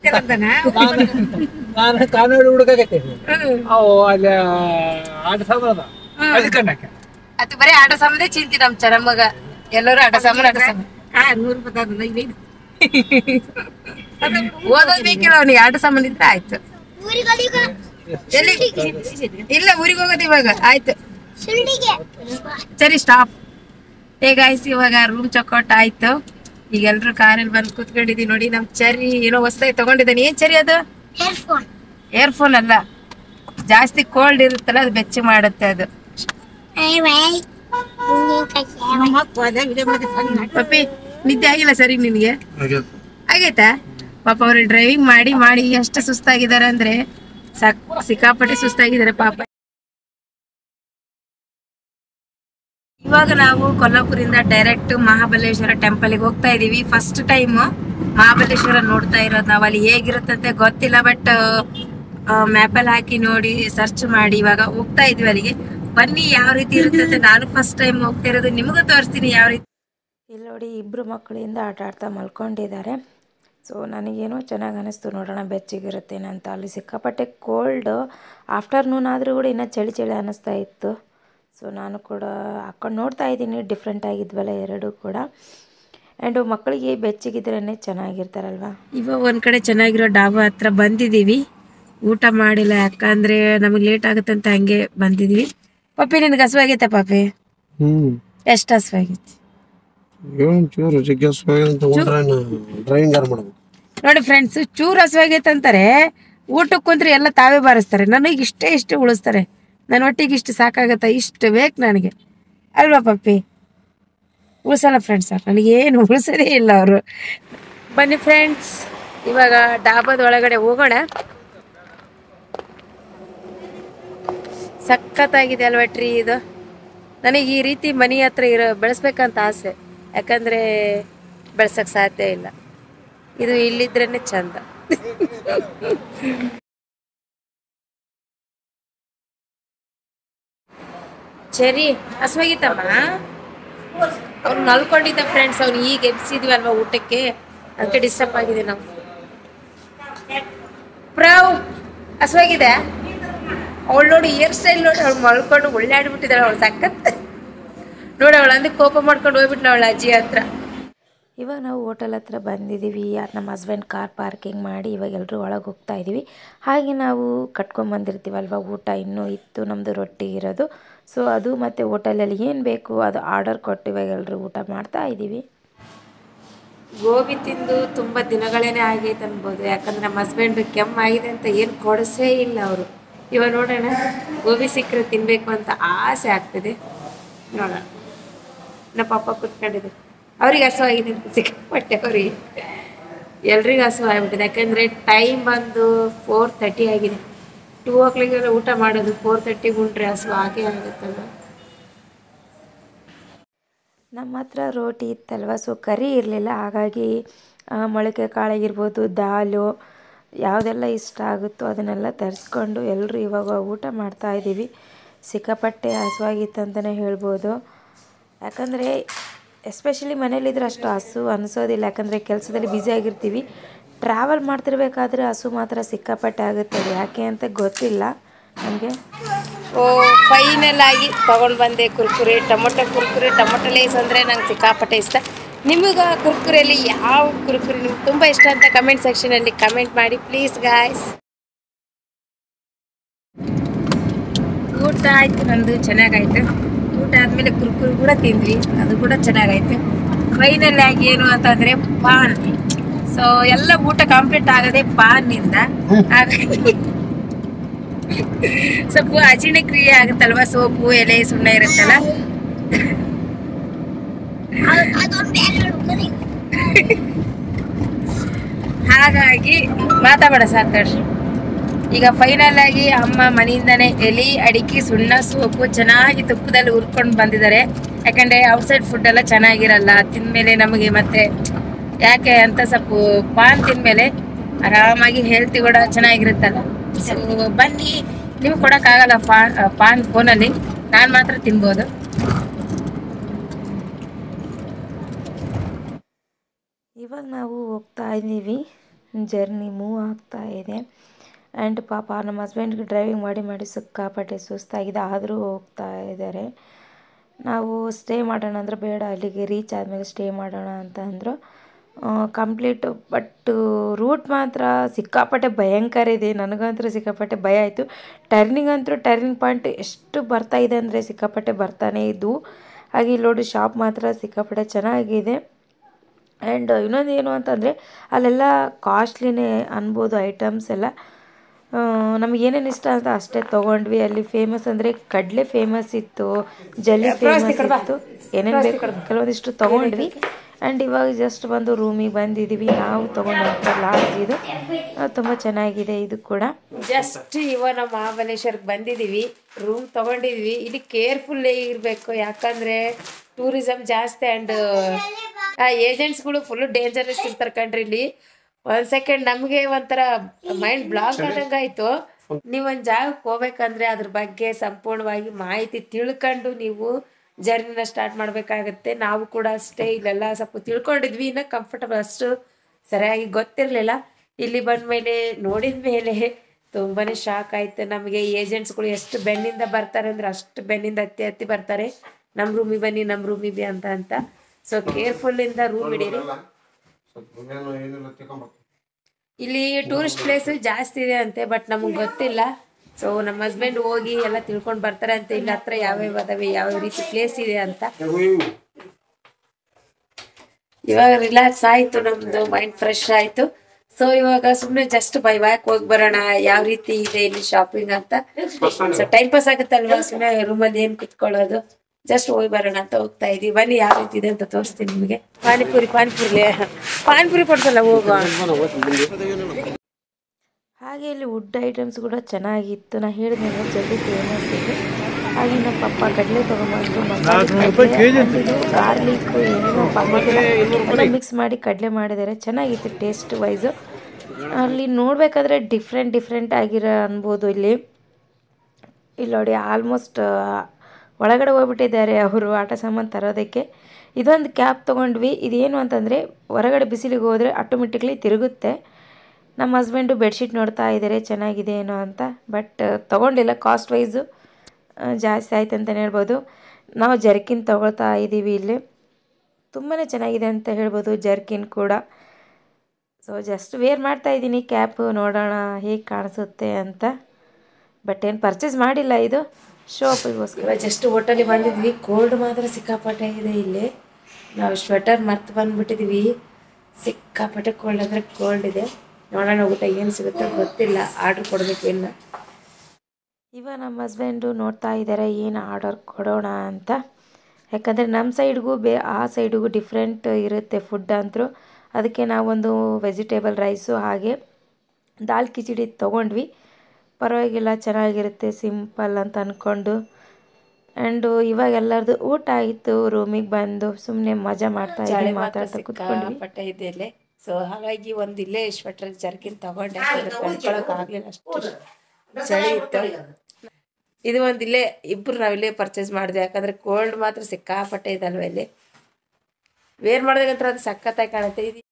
ನಾನು ಕಾನೂರು ಹುಡುಕಾಗತ್ತೇನೆ ಅವು ಅಲ್ಲಿ ಆಟ ಸಾಮಾನ ಅಲ್ಲಿ ಕಂಡಕ್ಕೆ ಅದು ಬರೀ ಆಟ ಸಾಮಾನೇ ಚಿಂತಿ ನಮ್ ಚರಮಗ ಎಲ್ಲರೂ ಆಟ ಸಾಮಾನು ಆಟ ಸಾಮಾನು ಓದೋದ್ ಬೇಕಿಲ್ಲ ಅವನಿಗೆ ಆಟ ಸಾಮಾನು ಇದ್ರೆ ಆಯ್ತು ಎಲ್ಲಿ ಇಲ್ಲ ಊರಿಗೆ ಹೋಗೋದು ಇವಾಗ ಆಯ್ತು ಸರಿ ಸ್ಟಾಪ್ ಹೇ ಗಾಯ್ಸ್ ಇವಾಗ ರೂಮ್ ಚೆಕ್ಔಟ್ ಆಯ್ತು ಈಗ ಎಲ್ರು ಕಾರಲ್ಲಿ ಬಂದು ಕೂತ್ಕೊಂಡಿದೀವಿ ನೋಡಿ ನಮ್ ಚರಿ ಏನೋ ಹೊಸದಾಗಿ ತಗೊಂಡಿದ್ದಾನೆ ಏನ್ ಚರಿ ಅದು ಏರ್ಫೋನ್ ಅಲ್ಲ ಜಾಸ್ತಿ ಕೋಲ್ಡ್ ಇರುತ್ತಲ್ಲ ಅದು ಬೆಚ್ಚ ಮಾಡುತ್ತೆ ಅದು ಪಪ್ಪಿ ನಿದ್ದೆ ಆಗಿಲ್ಲ ಸರಿ ನಿನಗೆ ಆಗೈತಾ ಪಾಪ ಅವ್ರು ಡ್ರೈವಿಂಗ್ ಮಾಡಿ ಮಾಡಿ ಎಷ್ಟು ಸುಸ್ತಾಗಿದ್ದಾರೆ ಅಂದ್ರೆ ಸಕ್ ಸಿಕ್ಕಾಪಟ್ಟೆ ಸುಸ್ತಾಗಿದ್ದಾರೆ ಪಾಪ ಇವಾಗ ನಾವು ಕೊಲ್ಲಾಪುರಿಂದ ಡೈರೆಕ್ಟ್ ಮಹಾಬಲೇಶ್ವರ ಟೆಂಪಲ್ಗೆ ಹೋಗ್ತಾ ಇದೀವಿ ಫಸ್ಟ್ ಟೈಮ್ ಮಹಾಬಲೇಶ್ವರ ನೋಡ್ತಾ ಇರೋದು ನಾವು ಅಲ್ಲಿ ಹೇಗಿರುತ್ತಂತೆ ಗೊತ್ತಿಲ್ಲ ಬಟ್ ಮ್ಯಾಪಲ್ಲಿ ಹಾಕಿ ನೋಡಿ ಸರ್ಚ್ ಮಾಡಿ ಇವಾಗ ಹೋಗ್ತಾ ಇದೀವಿ ಅಲ್ಲಿಗೆ ಬನ್ನಿ ಯಾವ ರೀತಿ ಇರುತ್ತೆ ನಾನು ಫಸ್ಟ್ ಟೈಮ್ ಹೋಗ್ತಾ ಇರೋದು ನಿಮಗೂ ತೋರಿಸ್ತೀನಿ ಯಾವ ರೀತಿ ಇಲ್ಲಿ ನೋಡಿ ಇಬ್ಬರು ಮಕ್ಕಳಿಂದ ಆಟ ಆಡ್ತಾ ಮಲ್ಕೊಂಡಿದ್ದಾರೆ ಸೊ ನನಗೇನೋ ಚೆನ್ನಾಗಿ ಅನ್ನಿಸ್ತು ನೋಡೋಣ ಬೆಚ್ಚಗಿರುತ್ತೇನೆ ಅಂತ ಅಲ್ಲಿ ಸಿಕ್ಕಾಪಟ್ಟೆ ಕೋಲ್ಡ್ ಆಫ್ಟರ್ನೂನ್ ಆದರೂ ಕೂಡ ಇನ್ನೂ ಚಳಿ ಚಳಿ ಅನ್ನಿಸ್ತಾ ಇತ್ತು ಸೊ ನಾನು ಕೂಡ ಹಾಕೊಂಡು ನೋಡ್ತಾ ಇದ್ದೀನಿ ಡಿಫ್ರೆಂಟ್ ಆಗಿದ್ವಲ್ಲ ಎರಡೂ ಕೂಡ ಆ್ಯಂಡ್ ಮಕ್ಕಳಿಗೆ ಬೆಚ್ಚಗಿದ್ರೇ ಚೆನ್ನಾಗಿರ್ತಾರಲ್ವ ಇವಾಗ ಒಂದ್ ಕಡೆ ಚೆನ್ನಾಗಿರೋ ಡಾಬಾ ಹತ್ರ ಬಂದಿದೀವಿ ಊಟ ಮಾಡಿಲ್ಲ ಯಾಕಂದ್ರೆ ನಮಗೆ ಲೇಟ್ ಆಗುತ್ತಂತ ಹಂಗೆ ಬಂದಿದೀವಿ ಪಪ್ಪಿ ನಿನ್ಗೆ ಹಸುವಾಗೈತೆ ಪಾಪಿ ಹ್ಮ್ ಎಷ್ಟು ಹಸುವಾಗೈತಿ ಏನ್ ಚೂರು ಜಿಗ್ಗಸ್ ಅಂತ ಡ್ರೈವಿಂಗ್ ಯಾರು ಮಾಡ್ಬೇಕು ನೋಡಿ ಫ್ರೆಂಡ್ಸ್ ಚೂರು ಹಸುವಾಗೈತೆ ಅಂತಾರೆ ಊಟಕ್ಕೆ ಕುಂತ್ರೆ ಎಲ್ಲ ತಾವೇ ಬಾರಿಸ್ತಾರೆ ನನಗೆ ಇಷ್ಟೇ ಇಷ್ಟು ಉಳಿಸ್ತಾರೆ ನನ್ನ ಒಟ್ಟಿಗೆ ಇಷ್ಟು ಸಾಕಾಗತ್ತ ಇಷ್ಟು ಬೇಕು ನನಗೆ ಅಲ್ವಾ ಪಪ್ಪಿ ಉಳಿಸಲ್ಲ ಫ್ರೆಂಡ್ಸ್ ನನಗೇನು ಉಳಿಸೋದೇ ಇಲ್ಲ ಅವರು ಬನ್ನಿ ಫ್ರೆಂಡ್ಸ್ ಇವಾಗ ಡಾಬಾದ ಒಳಗಡೆ ಹೋಗೋಣ ಸಖತ್ತಾಗಿದೆ ಅಲ್ವಾ ಟ್ರೀ ಇದು ನನಗೆ ಈ ರೀತಿ ಮನೆ ಹತ್ರ ಇರೋ ಬೆಳೆಸ್ಬೇಕಂತ ಆಸೆ ಯಾಕಂದ್ರೆ ಬೆಳ್ಸಕ್ ಸಾಧ್ಯ ಇಲ್ಲ ಇದು ಇಲ್ಲಿದ್ರೇನೆ ಚಂದ ಸರಿ ಹಸುವಾಗಿತ್ತಮ್ಮ ಅವ್ನು ಮಲ್ಕೊಂಡಿದ್ದ ಫ್ರೆಂಡ್ಸ್ ಅವ್ನು ಈಗ ಎಬ್ಸಿದ್ವಿ ಅಲ್ವಾ ಊಟಕ್ಕೆ ಅದಕ್ಕೆ ಡಿಸ್ಟರ್ಬ್ ಆಗಿದೆ ನಾವು ಪ್ರಾವ್ ಹಸುವಾಗಿದೆ ಅವಳು ನೋಡಿ ಹೇರ್ ಸ್ಟೈಲ್ ನೋಡಿ ಅವಳು ಮಲ್ಕೊಂಡು ಒಳ್ಳಾಡ್ಬಿಟ್ಟಿದ್ದಾಳೆ ಅವಳು ಸಖತ್ ನೋಡಿ ಅವಳು ಅಂದ್ರೆ ಕೋಪ ಮಾಡ್ಕೊಂಡು ಹೋಗ್ಬಿಟ್ಲು ಅವಳ ಅಜ್ಜಿ ಹತ್ರ ಇವಾಗ ನಾವು ಹೋಟೆಲ್ ಹತ್ರ ಬಂದಿದ್ದೀವಿ ಯಾರು ನಮ್ಮ ಹಸ್ಬೆಂಡ್ ಕಾರ್ ಪಾರ್ಕಿಂಗ್ ಮಾಡಿ ಇವಾಗ ಎಲ್ಲರೂ ಒಳಗೆ ಹೋಗ್ತಾ ಇದ್ದೀವಿ ಹಾಗೆ ನಾವು ಕಟ್ಕೊಂಬಂದಿರ್ತೀವಲ್ವ ಊಟ ಇನ್ನೂ ಇತ್ತು ನಮ್ಮದು ರೊಟ್ಟಿ ಇರೋದು ಸೊ ಅದು ಮತ್ತು ಹೋಟೆಲಲ್ಲಿ ಏನು ಬೇಕು ಅದು ಆರ್ಡರ್ ಕೊಟ್ಟು ಇವಾಗ ಎಲ್ಲರೂ ಊಟ ಮಾಡ್ತಾ ಇದ್ದೀವಿ ಗೋಬಿ ತಿಂದು ತುಂಬ ದಿನಗಳೇನೆ ಆಗೈತೆ ಅನ್ಬೋದು ಯಾಕಂದ್ರೆ ನಮ್ಮ ಹಸ್ಬೆಂಡ್ ಕೆಮ್ಮಾಗಿದೆ ಅಂತ ಏನು ಕೊಡಿಸೇ ಇಲ್ಲ ಅವರು ಇವಾಗ ನೋಡೋಣ ಗೋಬಿ ಸಿಕ್ಕರೆ ತಿನ್ನಬೇಕು ಅಂತ ಆಸೆ ಆಗ್ತದೆ ನೋಡೋಣ ನಮ್ಮ ಪಾಪ ಕುತ್ಕೊಂಡಿದೆ ಅವ್ರಿಗೆ ಹಸುವಾಗಿದೆ ಅಂತ ಸಿಕ್ಕಾಪಟ್ಟೆ ಅವ್ರಿಗೆ ಎಲ್ರಿಗೂ ಹಸು ಆಗ್ಬಿಟ್ಟಿದೆ ಯಾಕಂದರೆ ಟೈಮ್ ಬಂದು ಫೋರ್ ತರ್ಟಿ ಆಗಿದೆ ಟೂ ಓ ಕ್ಲಾಕಿಗೆಲ್ಲ ಊಟ ಮಾಡೋದು ಫೋರ್ ತರ್ಟಿಗೆ ಉಂಟ್ರೆ ಹಸು ಆಗೇ ಆಗುತ್ತಲ್ಲ ನಮ್ಮ ಹತ್ರ ರೋಟಿ ಇತ್ತಲ್ವ ಸೊ ಕರಿ ಇರಲಿಲ್ಲ ಹಾಗಾಗಿ ಆ, ಮೊಳಕೆ ಕಾಳಾಗಿರ್ಬೋದು ದಾಲು ಯಾವುದೆಲ್ಲ ಇಷ್ಟ ಆಗುತ್ತೋ ಅದನ್ನೆಲ್ಲ ತರಿಸ್ಕೊಂಡು ಎಲ್ಲರೂ ಇವಾಗ ಊಟ ಮಾಡ್ತಾ ಇದ್ದೀವಿ ಸಿಕ್ಕಾಪಟ್ಟೆ ಹಸುವಾಗಿತ್ತು ಅಂತಲೇ ಹೇಳ್ಬೋದು ಯಾಕಂದರೆ ಎಸ್ಪೆಷಲಿ ಮನೇಲಿದ್ರೆ ಅಷ್ಟು ಹಸು ಅನಿಸೋದಿಲ್ಲ ಯಾಕಂದರೆ ಕೆಲಸದಲ್ಲಿ ಬ್ಯುಸಿ ಆಗಿರ್ತೀವಿ ಟ್ರಾವೆಲ್ ಮಾಡ್ತಿರ್ಬೇಕಾದ್ರೆ ಹಸು ಮಾತ್ರ ಸಿಕ್ಕಾಪಟ್ಟೆ ಆಗುತ್ತೆ ಅದು ಯಾಕೆ ಅಂತ ಗೊತ್ತಿಲ್ಲ ನನಗೆ ಓ ಫೈನಲ್ ಆಗಿ ತಗೊಂಡು ಬಂದೆ Kurkure tomato Kurkure tomato Lay's ಅಂದರೆ ನಂಗೆ ಸಿಕ್ಕಾಪಟ್ಟೆ ಇಷ್ಟ ನಿಮಗೆ ಕುರ್ಕುರೆಯಲ್ಲಿ ಯಾವ ಕುರ್ಕುರೆ ನಿಮ್ಗೆ ತುಂಬ ಇಷ್ಟ ಅಂತ ಕಮೆಂಟ್ ಸೆಕ್ಷನಲ್ಲಿ ಕಮೆಂಟ್ ಮಾಡಿ ಪ್ಲೀಸ್ ಗಾಯ್ಸ್ ಊಟ ಆಯ್ತು ನಂದು ಚೆನ್ನಾಗಾಯ್ತು ಊಟ ಆದಮೇಲೆ ಕುರ್ಕುರೆ ಕೂಡ ತಿಂದ್ವಿ ಅದು ಕೂಡ ಚೆನ್ನಾಗಾಯ್ತು ಫೈನಲ್ ಆಗಿ ಏನು ಅಂತಂದರೆ ಪಾನ್ ಸೊ ಎಲ್ಲ ಊಟ ಕಂಪ್ಲೀಟ್ ಆಗೋದೇ ಪಾನ್ನಿಂದ ಹಾಗಾಗಿ ಸ್ವಲ್ಪ ಅಜೀರ್ಣ ಕ್ರಿಯೆ ಆಗುತ್ತಲ್ವಾ ಸೋಪು ಎಲೆ ಸುಣ್ಣ ಇರುತ್ತಲ್ಲ ಹಾಗಾಗಿ ಮಾತಾಡ ಸಾಕಷ್ಟು ಈಗ ಫೈನಲ್ ಆಗಿ ಅಮ್ಮ ಮನೆಯಿಂದನೇ ಎಲಿ ಅಡಿಕೆ ಸುಣ್ಣ ಸೋಪು ಚೆನ್ನಾಗಿ ತುಪ್ಪದಲ್ಲಿ ಹುರ್ಕೊಂಡು ಬಂದಿದ್ದಾರೆ ಯಾಕಂದ್ರೆ ಔಟ್ಸೈಡ್ ಫುಡ್ ಎಲ್ಲ ಚೆನ್ನಾಗಿರಲ್ಲ ತಿಂದ್ಮೇಲೆ ನಮಗೆ ಮತ್ತೆ ಯಾಕೆ ಅಂತ ಸ್ವಲ್ಪ ಪಾನ್ ತಿಂದ್ಮೇಲೆ ಆರಾಮಾಗಿ ಹೆಲ್ತಿ ಕೂಡ ಚೆನ್ನಾಗಿರುತ್ತಲ್ಲ ಸೊ ಬನ್ನಿ ನಿಮ್ಗೆ ಕೊಡೋಕ್ಕಾಗಲ್ಲ ಪಾನ್ ಪಾನ್ ಫೋನಲ್ಲಿ ನಾನು ಮಾತ್ರ ತಿನ್ಬೋದು ಇವಾಗ ನಾವು ಹೋಗ್ತಾ ಇದ್ದೀವಿ ಜರ್ನಿ ಮೂವ್ ಆಗ್ತಾ ಇದೆ ಆ್ಯಂಡ್ ಪಾಪ ನಮ್ಮ ಹಸ್ಬೆಂಡ್ಗೆ ಡ್ರೈವಿಂಗ್ ಮಾಡಿ ಮಾಡಿ ಸಿಕ್ಕಾಪಟ್ಟೆ ಸುಸ್ತಾಗಿದೆ ಆದರೂ ಹೋಗ್ತಾ ಇದ್ದಾರೆ ನಾವು ಸ್ಟೇ ಮಾಡೋಣ ಅಂದ್ರೆ ಬೇಡ ಅಲ್ಲಿಗೆ ರೀಚ್ ಆದಮೇಲೆ ಸ್ಟೇ ಮಾಡೋಣ ಅಂತ ಅಂದರು ಕಂಪ್ಲೀಟ್ ಬಟ್ ರೂಟ್ ಮಾತ್ರ ಸಿಕ್ಕಾಪಟ್ಟೆ ಭಯಂಕರ ಇದೆ ನನಗಂತೂ ಸಿಕ್ಕಾಪಟ್ಟೆ ಭಯ ಆಯಿತು ಟರ್ನಿಂಗ್ ಅಂತೂ ಟರ್ನಿಂಗ್ ಪಾಯಿಂಟ್ ಎಷ್ಟು ಬರ್ತಾ ಇದೆ ಅಂದರೆ ಸಿಕ್ಕಾಪಟ್ಟೆ ಬರ್ತಾನೆ ಇದ್ವು ಹಾಗೆ ಇಲ್ಲಿ ನೋಡಿ ಶಾಪ್ ಮಾತ್ರ ಸಿಕ್ಕಾಪಟ್ಟೆ ಚೆನ್ನಾಗಿದೆ ಆ್ಯಂಡ್ ಇನ್ನೊಂದು ಏನು ಅಂತಂದರೆ ಅಲ್ಲೆಲ್ಲ ಕಾಸ್ಟ್ಲಿನೇ ಅನ್ಬೋದು ಐಟಮ್ಸ್ ಎಲ್ಲ ನಮಗೆ ಏನೇನು ಇಷ್ಟ ಅಂತ ಅಷ್ಟೇ ತೊಗೊಂಡ್ವಿ ಅಲ್ಲಿ ಫೇಮಸ್ ಅಂದರೆ ಕಡಲೆ ಫೇಮಸ್ ಇತ್ತು ಜಲ್ಲಿ ಫೇಮಸ್ ಇತ್ತು ಏನೇನು ಬೇಕು ಕೆಲವೊಂದಿಷ್ಟು ತೊಗೊಂಡ್ವಿ ಆ್ಯಂಡ್ ಇವಾಗ ಜಸ್ಟ್ ಬಂದು ರೂಮಿಗೆ ಬಂದಿದ್ದೀವಿ ನಾವು ತೊಗೊಂಡಂಥ ಲಾಡ್ಜ್ ಇದು ತುಂಬ ಚೆನ್ನಾಗಿದೆ ಇದು ಕೂಡ ಜಸ್ಟ್ ಇವ ನಮ್ಮ ಮಹಾಬಲೇಶ್ವರಕ್ಕೆ ಬಂದಿದ್ದೀವಿ ರೂಮ್ ತಗೊಂಡಿದ್ವಿ ಇಲ್ಲಿ ಕೇರ್ಫುಲ್ಲೇ ಇರಬೇಕು ಯಾಕಂದ್ರೆ ಟೂರಿಸಮ್ ಜಾಸ್ತಿ ಆ್ಯಂಡ್ ಏಜೆಂಟ್ಸ್ಗಳು ಫುಲ್ ಡೇಂಜರಸ್ ಇರ್ತಾರೆ ಕಣ್ರಿ ಇಲ್ಲಿ ಒಂದ್ ಸೆಕೆಂಡ್ ನಮಗೆ ಒಂಥರ ಮೈಂಡ್ ಬ್ಲಾಕ್ ಆದಂಗೆ ಆಯ್ತು ನೀವು ಒಂದು ಜಾಗಕ್ಕೆ ಹೋಗ್ಬೇಕಂದ್ರೆ ಅದ್ರ ಬಗ್ಗೆ ಸಂಪೂರ್ಣವಾಗಿ ಮಾಹಿತಿ ತಿಳ್ಕೊಂಡು ನೀವು ಜರ್ನಿನ ಸ್ಟಾರ್ಟ್ ಮಾಡಬೇಕಾಗತ್ತೆ ನಾವು ಕೂಡ ಅಷ್ಟೇ ಇಲ್ಲೆಲ್ಲ ಸ್ವಲ್ಪ ತಿಳ್ಕೊಂಡಿದ್ವಿ ಇನ್ನು ಕಂಫರ್ಟಬಲ್ ಅಷ್ಟು ಸರಿಯಾಗಿ ಗೊತ್ತಿರಲಿಲ್ಲ ಇಲ್ಲಿ ಬಂದ ಮೇಲೆ ನೋಡಿದ ಮೇಲೆ ತುಂಬಾನೇ ಶಾಕ್ ಆಯ್ತು ನಮಗೆ ಏಜೆಂಟ್ಸ್ಗಳು ಎಷ್ಟು ಬೆನ್ನಿಂದ ಬರ್ತಾರೆ ಅಂದ್ರೆ ಅಷ್ಟು ಬೆನ್ನಿಂದ ಹತ್ತಿ ಹತ್ತಿ ಬರ್ತಾರೆ ನಮ್ಮ ರೂಮಿಗೆ ಬನ್ನಿ ನಮ್ಮ ರೂಮಿಗೆ ಅಂತ ಅಂತ ಸೊ ಕೇರ್ಫುಲ್ ಇಂದ ರೂಮ್ ಇಡೀರಿ ಇಲ್ಲಿ ಟೂರಿಸ್ಟ್ ಪ್ಲೇಸ್ ಜಾಸ್ತಿ ಇದೆ ಅಂತೆ ಬಟ್ ನಮಗೆ ಗೊತ್ತಿಲ್ಲ ಸೊ ನಮ್ಮ ಹಸ್ಬೆಂಡ್ ಹೋಗಿ ಎಲ್ಲ ತಿಳ್ಕೊಂಡು ಬರ್ತಾರೆ ಅಂತ ಇಲ್ಲಿ ಹತ್ರ ಯಾವ್ಯಾವ ಅದಾವೆ ಯಾವ ರೀತಿ ಪ್ಲೇಸ್ ಇದೆ ಅಂತ ಇವಾಗ ರಿಲ್ಯಾಕ್ಸ್ ಆಯ್ತು ನಮ್ದು ಮೈಂಡ್ ಫ್ರೆಶ್ ಆಯ್ತು ಸೊ ಇವಾಗ ಸುಮ್ನೆ ಜಸ್ಟ್ ಬೈ ಬ್ಯಾಕ್ ಹೋಗಿ ಬರೋಣ ಯಾವ ರೀತಿ ಇದೆ ಇಲ್ಲಿ ಶಾಪಿಂಗ್ ಅಂತ ಸೊ ಟೈಮ್ ಪಾಸ್ ಆಗುತ್ತಲ್ವಾ ಸುಮ್ನೆ ರೂಮಲ್ಲಿ ಏನ್ ಕುತ್ಕೊಳ್ಳೋದು ಜಸ್ಟ್ ಹೋಗಿ ಬರೋಣ ಅಂತ ಹೋಗ್ತಾ ಇದೀವಿ ಬನ್ನಿ ಯಾವ ರೀತಿ ಇದೆ ಅಂತ ತೋರಿಸ್ತೀನಿ ನಿಮಗೆ ಪಾನಿಪುರಿ ಪಾನಿಪುರಿ ಪಾನಿಪುರಿ ಕೊಡ್ಸಲ್ಲ ಹೋಗುವ ಹಾಗೆ ಇಲ್ಲಿ ವುಡ್ ಐಟಮ್ಸ್ ಕೂಡ ಚೆನ್ನಾಗಿತ್ತು ನಾ ಹೇಳಿದ್ನಲ್ಲ ಜಲ್ದಿ ಫೇಮಸ್ ಇದೆ ಹಾಗೆ ನಮ್ಮ ಪಪ್ಪ ಕಡಲೆ ತೊಗೊಂಬಂದು ಮಸಾಲೆ ಗಾರ್ಲಿಕ್ ಏನೇನೋ ಪಲ್ಯ ಮಿಕ್ಸ್ ಮಾಡಿ ಕಡಲೆ ಮಾಡಿದ್ದಾರೆ ಚೆನ್ನಾಗಿತ್ತು ಟೇಸ್ಟ್ ವೈಸು ಅಲ್ಲಿ ನೋಡಬೇಕಾದ್ರೆ ಡಿಫ್ರೆಂಟ್ ಡಿಫ್ರೆಂಟ್ ಆಗಿರೋ ಅನ್ಬೋದು ಇಲ್ಲಿ ಇಲ್ಲಿ ನೋಡಿ ಆಲ್ಮೋಸ್ಟ್ ಒಳಗಡೆ ಹೋಗ್ಬಿಟ್ಟಿದ್ದಾರೆ ಅವರು ಆಟ ಸಾಮಾನು ತರೋದಕ್ಕೆ ಇದೊಂದು ಕ್ಯಾಪ್ ತೊಗೊಂಡ್ವಿ ಇದೇನು ಅಂತಂದರೆ ಹೊರಗಡೆ ಬಿಸಿಲಿಗೆ ಹೋದರೆ ಆಟೋಮೆಟಿಕ್ಲಿ ತಿರುಗುತ್ತೆ ನಮ್ಮ ಹಸ್ಬೆಂಡು ಬೆಡ್ಶೀಟ್ ನೋಡ್ತಾ ಇದ್ದಾರೆ ಚೆನ್ನಾಗಿದೆ ಏನೋ ಅಂತ ಬಟ್ ತೊಗೊಂಡಿಲ್ಲ ಕಾಸ್ಟ್ ವೈಸು ಜಾಸ್ತಿ ಆಯ್ತು ಅಂತಲೇ ಹೇಳ್ಬೋದು ನಾವು ಜರ್ಕಿನ್ ತೊಗೊಳ್ತಾ ಇದ್ದೀವಿ ಇಲ್ಲಿ ತುಂಬಾ ಚೆನ್ನಾಗಿದೆ ಅಂತ ಹೇಳ್ಬೋದು ಜರ್ಕಿನ್ ಕೂಡ ಸೊ ಜಸ್ಟ್ ವೇರ್ ಮಾಡ್ತಾ ಇದ್ದೀನಿ ಕ್ಯಾಪು ನೋಡೋಣ ಹೇಗೆ ಕಾಣಿಸುತ್ತೆ ಅಂತ ಬಟ್ ಏನು ಪರ್ಚೇಸ್ ಮಾಡಿಲ್ಲ ಇದು ಶೋಪಿಗೋಸ್ಕರ ಇವಾಗ ಜಸ್ಟ್ ಹೋಟೆಲಿಗೆ ಬಂದಿದ್ವಿ ಕೋಲ್ಡ್ ಮಾತ್ರ ಸಿಕ್ಕಾಪಟ್ಟೆ ಇದೆ ಇಲ್ಲಿ ನಾವು ಸ್ವೆಟರ್ ಮರ್ತು ಬಂದ್ಬಿಟ್ಟಿದ್ವಿ ಸಿಕ್ಕಾಪಟ್ಟೆ ಕೋಲ್ಡ್ ಅಂದ್ರೆ ಕೋಲ್ಡ್ ಇದೆ ನೋಡೋಣ ಊಟ ಏನು ಸಿಗುತ್ತೋ ಗೊತ್ತಿಲ್ಲ ಆರ್ಡ್ರ್ ಕೊಡ್ಬೇಕು ಇನ್ನು ಇವಾಗ ನಮ್ಮ ಹಸ್ಬೆಂಡು ನೋಡ್ತಾ ಇದ್ದಾರೆ ಏನು ಆರ್ಡರ್ ಕೊಡೋಣ ಅಂತ ಯಾಕಂದರೆ ನಮ್ಮ ಸೈಡ್ಗೂ ಬೇ ಆ ಸೈಡಿಗೂ ಡಿಫ್ರೆಂಟ್ ಇರುತ್ತೆ ಫುಡ್ ಅಂತೂ ಅದಕ್ಕೆ ನಾವೊಂದು ವೆಜಿಟೇಬಲ್ ರೈಸು ಹಾಗೆ ದಾಲ್ ಕಿಚಡಿ ತೊಗೊಂಡ್ವಿ ಪರವಾಗಿಲ್ಲ ಚೆನ್ನಾಗಿರುತ್ತೆ ಸಿಂಪಲ್ ಅಂತ ಅಂದ್ಕೊಂಡು ಆ್ಯಂಡು ಇವಾಗ ಎಲ್ಲರದು ಊಟ ಆಯಿತು ರೂಮಿಗೆ ಬಂದು ಸುಮ್ಮನೆ ಮಜಾ ಮಾಡ್ತಾ ಇದ್ವಿ ಮಾತಾಡ್ತಾ ಕುತ್ಕೊಂಡ್ವಿ ಸಿಕ್ಕಾಪಟ್ಟೆ ಇದೆ ಇಲ್ಲಿ ಸೊ ಹಾಗಾಗಿ ಒಂದು ಇಲ್ಲೇ ಸ್ವೆಟರ್ ಜರ್ಕಿನ್ ತಗೊಂಡೆ ಯಾಕಂದ್ರೆ ತಡ್ಕೊಳಕ್ ಆಗ್ಲಿಲ್ಲ ಅಷ್ಟು ಚಳಿ ಇತ್ತು ಇದು ಒಂದು ಇಲ್ಲೇ ಇಬ್ರು ನಾವಿಲ್ಲೇ ಪರ್ಚೇಸ್ ಮಾಡಿದೆ ಯಾಕಂದ್ರೆ ಕೋಲ್ಡ್ ಮಾತ್ರ ಸಿಕ್ಕಾಪಟ್ಟೆ ಇದಲ್ವ ಇಲ್ಲಿ ವೇರ್ ಮಾಡಿದಾಗಂತ್ರ ಅದು ಸಖತ್ತಾಗಿ ಕಾಣುತ್ತೆ ಇದು